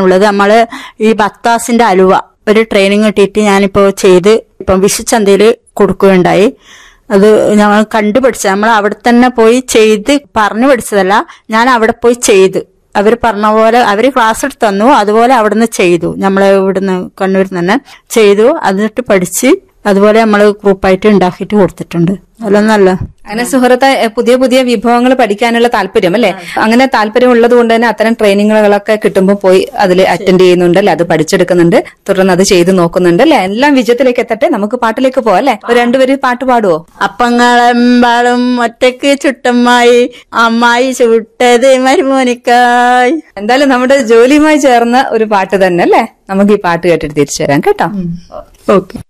ഉള്ളത് നമ്മള് ഈ ബത്താസിന്റെ അലുവ ഒരു ട്രെയിനിങ് കിട്ടിയിട്ട് ഞാനിപ്പോ ചെയ്ത് ഇപ്പം വിഷുച്ചന്തയില് കൊടുക്കുകയുണ്ടായി അത് ഞങ്ങൾ കണ്ടുപിടിച്ച നമ്മൾ അവിടെ തന്നെ പോയി ചെയ്ത് പറഞ്ഞു പഠിച്ചതല്ല ഞാൻ അവിടെ പോയി ചെയ്ത് അവർ പറഞ്ഞ പോലെ അവർ ക്ലാസ് എടുത്ത് തന്നു അതുപോലെ അവിടുന്ന് ചെയ്തു നമ്മൾ ഇവിടുന്ന് കണ്ണൂരിൽ തന്നെ ചെയ്തു എന്നിട്ട് പഠിച്ച് അതുപോലെ നമ്മൾ ഗ്രൂപ്പായിട്ട് ഉണ്ടാക്കിയിട്ട് കൊടുത്തിട്ടുണ്ട് അല്ല നല്ല അങ്ങനെ സുഹൃത്ത് പുതിയ പുതിയ വിഭവങ്ങൾ പഠിക്കാനുള്ള താല്പര്യം അല്ലെ അങ്ങനെ താല്പര്യം ഉള്ളത് കൊണ്ട് തന്നെ അത്തരം ട്രെയിനിങ്ങുകളൊക്കെ കിട്ടുമ്പോൾ പോയി അതിൽ അറ്റൻഡ് ചെയ്യുന്നുണ്ട് അല്ലെ അത് പഠിച്ചെടുക്കുന്നുണ്ട് തുടർന്ന് അത് ചെയ്ത് നോക്കുന്നുണ്ട് അല്ലെ എല്ലാം വിജയത്തിലേക്ക് എത്തട്ടെ നമുക്ക് പാട്ടിലേക്ക് പോവാം അല്ലെ ഒരു രണ്ടുപേര് പാട്ട് പാടുവോ അപ്പങ്ങളെമ്പാളും ഒറ്റക്ക് ചുട്ടമ്മായി അമ്മായി ചുട്ടത് മരുമോനിക്കായി എന്തായാലും നമ്മുടെ ജോലിയുമായി ചേർന്ന ഒരു പാട്ട് തന്നെ അല്ലെ നമുക്ക് ഈ പാട്ട് കേട്ടിട്ട് തിരിച്ചു വരാം കേട്ടോ ഓക്കെ